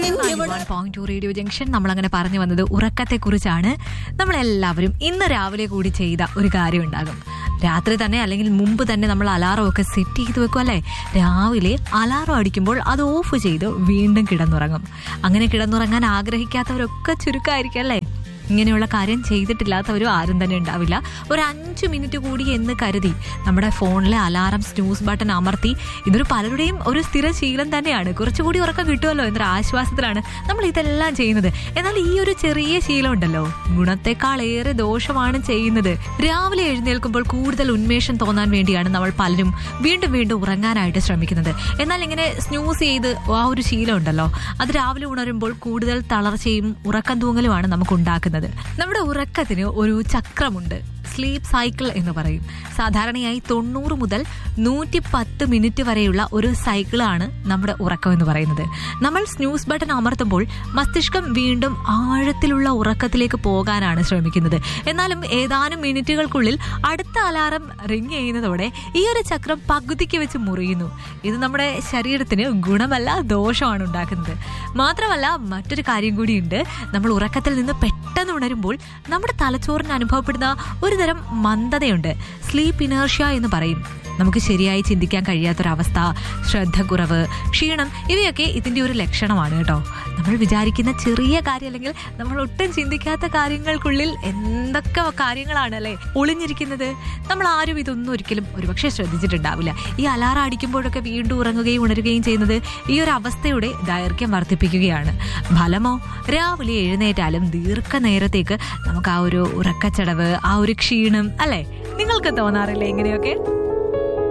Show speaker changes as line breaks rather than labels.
point two radio junction നമ്മൾ അങ്ങനെ പറഞ്ഞു വന്നത് ഉറക്കത്തെ കുറിച്ചാണ് നമ്മളെല്ലാവരും ഇന്ന് രാവിലെ കൂടി ചെയ്ത ഒരു കാര്യം ഉണ്ടാകും രാത്രി തന്നെ അല്ലെങ്കിൽ മുമ്പ് തന്നെ നമ്മൾ അലാറം ഒക്കെ സെറ്റ് ചെയ്ത് വെക്കും അല്ലേ രാവിലെ അലാറം അടിക്കുമ്പോൾ അത് ഓഫ് ചെയ്ത് വീണ്ടും കിടന്നുറങ്ങും അങ്ങനെ കിടന്നുറങ്ങാൻ ആഗ്രഹിക്കാത്തവരൊക്കെ ചുരുക്കമായിരിക്കും അല്ലേ ഇങ്ങനെയുള്ള കാര്യം ചെയ്തിട്ടില്ലാത്തവരും ആരും തന്നെ ഉണ്ടാവില്ല ഒരു അഞ്ച് മിനിറ്റ് കൂടി എന്ന് കരുതി നമ്മുടെ ഫോണിലെ അലാറം സ്നൂസ് ബട്ടൺ അമർത്തി ഇതൊരു പലരുടെയും ഒരു സ്ഥിര ശീലം തന്നെയാണ് കുറച്ചുകൂടി ഉറക്കം കിട്ടുമല്ലോ എന്നൊരു ആശ്വാസത്തിലാണ് നമ്മൾ ഇതെല്ലാം ചെയ്യുന്നത് എന്നാൽ ഈ ഒരു ചെറിയ ശീലം ഉണ്ടല്ലോ ഗുണത്തെക്കാൾ ഏറെ ദോഷമാണ് ചെയ്യുന്നത് രാവിലെ എഴുന്നേൽക്കുമ്പോൾ കൂടുതൽ ഉന്മേഷം തോന്നാൻ വേണ്ടിയാണ് നമ്മൾ പലരും വീണ്ടും വീണ്ടും ഉറങ്ങാനായിട്ട് ശ്രമിക്കുന്നത് എന്നാൽ ഇങ്ങനെ സ്നൂസ് ചെയ്ത് ആ ഒരു ശീലം ഉണ്ടല്ലോ അത് രാവിലെ ഉണരുമ്പോൾ കൂടുതൽ തളർച്ചയും ഉറക്കം തൂങ്ങലുമാണ് നമുക്ക് ഉണ്ടാക്കുന്നത് നമ്മുടെ ഉറക്കത്തിന് ഒരു ചക്രമുണ്ട് സ്ലീപ്പ് സൈക്കിൾ എന്ന് പറയും സാധാരണയായി തൊണ്ണൂറ് മുതൽ നൂറ്റി പത്ത് മിനിറ്റ് വരെയുള്ള ഒരു സൈക്കിളാണ് നമ്മുടെ ഉറക്കം എന്ന് പറയുന്നത് നമ്മൾ സ്നൂസ് ബട്ടൺ അമർത്തുമ്പോൾ മസ്തിഷ്കം വീണ്ടും ആഴത്തിലുള്ള ഉറക്കത്തിലേക്ക് പോകാനാണ് ശ്രമിക്കുന്നത് എന്നാലും ഏതാനും മിനിറ്റുകൾക്കുള്ളിൽ അടുത്ത അലാറം റിങ് ചെയ്യുന്നതോടെ ഈ ഒരു ചക്രം പകുതിക്ക് വെച്ച് മുറിയുന്നു ഇത് നമ്മുടെ ശരീരത്തിന് ഗുണമല്ല ദോഷമാണ് ഉണ്ടാക്കുന്നത് മാത്രമല്ല മറ്റൊരു കാര്യം കൂടിയുണ്ട് നമ്മൾ ഉറക്കത്തിൽ നിന്ന് പെട്ടെന്ന് ഉണരുമ്പോൾ നമ്മുടെ തലച്ചോറിന് അനുഭവപ്പെടുന്ന ഒരു തരം മന്ദതയുണ്ട് സ്ലീപ്പ് ഇനേർഷ്യ എന്ന് പറയും നമുക്ക് ശരിയായി ചിന്തിക്കാൻ കഴിയാത്തൊരവസ്ഥ ശ്രദ്ധക്കുറവ് ക്ഷീണം ഇവയൊക്കെ ഇതിന്റെ ഒരു ലക്ഷണമാണ് കേട്ടോ നമ്മൾ വിചാരിക്കുന്ന ചെറിയ കാര്യം അല്ലെങ്കിൽ നമ്മൾ ഒട്ടും ചിന്തിക്കാത്ത കാര്യങ്ങൾക്കുള്ളിൽ എന്തൊക്കെ കാര്യങ്ങളാണ് അല്ലേ ഒളിഞ്ഞിരിക്കുന്നത് നമ്മൾ ആരും ഇതൊന്നും ഒരിക്കലും ഒരുപക്ഷെ ശ്രദ്ധിച്ചിട്ടുണ്ടാവില്ല ഈ അലാറം അടിക്കുമ്പോഴൊക്കെ വീണ്ടും ഉറങ്ങുകയും ഉണരുകയും ചെയ്യുന്നത് ഈ ഒരു അവസ്ഥയുടെ ദൈർഘ്യം വർദ്ധിപ്പിക്കുകയാണ് ഫലമോ രാവിലെ എഴുന്നേറ്റാലും ദീർഘനേരത്തേക്ക് നമുക്ക് ആ ഒരു ഉറക്കച്ചടവ് ആ ഒരു ക്ഷീണം അല്ലേ നിങ്ങൾക്ക് തോന്നാറില്ലേ ഇങ്ങനെയൊക്കെ